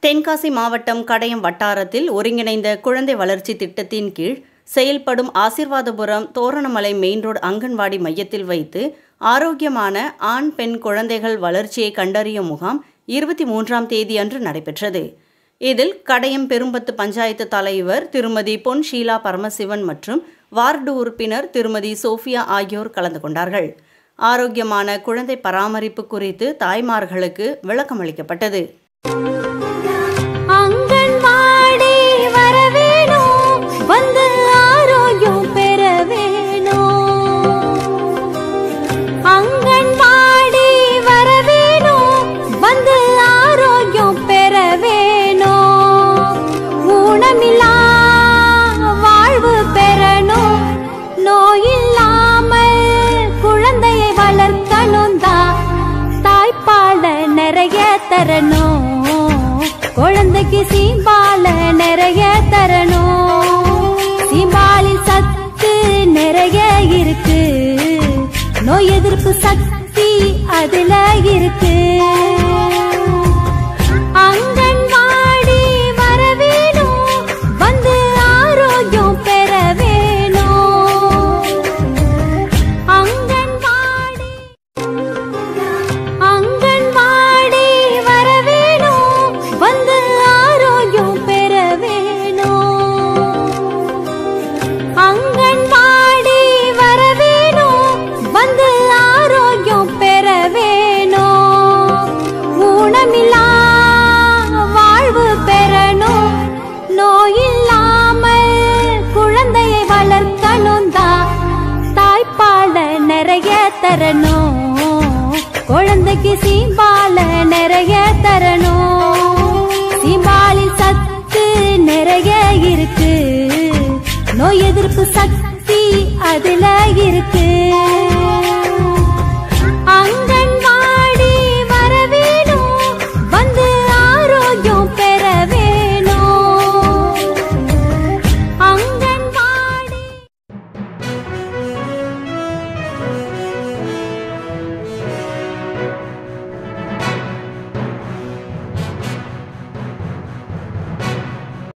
தென்காசி மாவட்டம் கடையம் வட்டாரத்தில் ஒருங்கிணைந்த குழந்தை வளர்ச்சி திட்டத்தின் கீழ் செயல்படும் ஆசிர்வாதபுரம் தோரணமலை மெயின் ரோடு அங்கன்வாடி மையத்தில் வைத்து ஆரோக்கியமான ஆண் பெண் குழந்தைகள் வளர்ச்சியை கண்டறியும் முகாம் இருபத்தி மூன்றாம் தேதி அன்று நடைபெற்றது இதில் கடையம் பெரும்பத்து பஞ்சாயத்து தலைவர் திருமதி பொன் ஷீலா பரமசிவன் மற்றும் வார்டு உறுப்பினர் திருமதி சோஃபியா ஆகியோர் கலந்து கொண்டார்கள் ஆரோக்கியமான குழந்தை பராமரிப்பு குறித்து தாய்மார்களுக்கு விளக்கமளிக்கப்பட்டது அங்கன்வாடி வர வேணும் வந்து ஆரோக்கியம் பெற வேணும் அங்கன்வாடி வர வேணும் வந்து ஆரோக்கியம் பெற வேணும் ஊனமில்லா வாழ்வு பெறணும் நோயில்லாமல் குழந்தையை வளர்க்கணும் தான் தாய்ப்பால நிறைய தரணும் குழந்தைக்கு சீம்பால நிறைய தரணும் சீம்பாலில் சத்து நிறைய இருக்கு நோய் எதிர்ப்பு சக்தி அதுல இருக்கு அங்கன்வாடி வர வேணும் வந்து ஆரோக்கியம் பெற வேணும் அங்கன்வாடி அங்கன்வாடி வர வேணும் வந்து ஆரோக்கியம் பெற வேணும் அங்கன்வாடி வர வேணும் வந்து ஆரோக்கியம் பெற வேணும் ஊனமில்லா வாழ்வு பெறணும் நோயில்லாமல் குழந்தையை வளர்க்கணும் தான் தாய்ப்பால நிறைய தரணும் குழந்தைக்கு சீம்பால நிறைய தரணும் சீம்பாலில் சத்து நிறைய இருக்கு நோய் எதிர்ப்பு சக்தி அதுல இருக்கு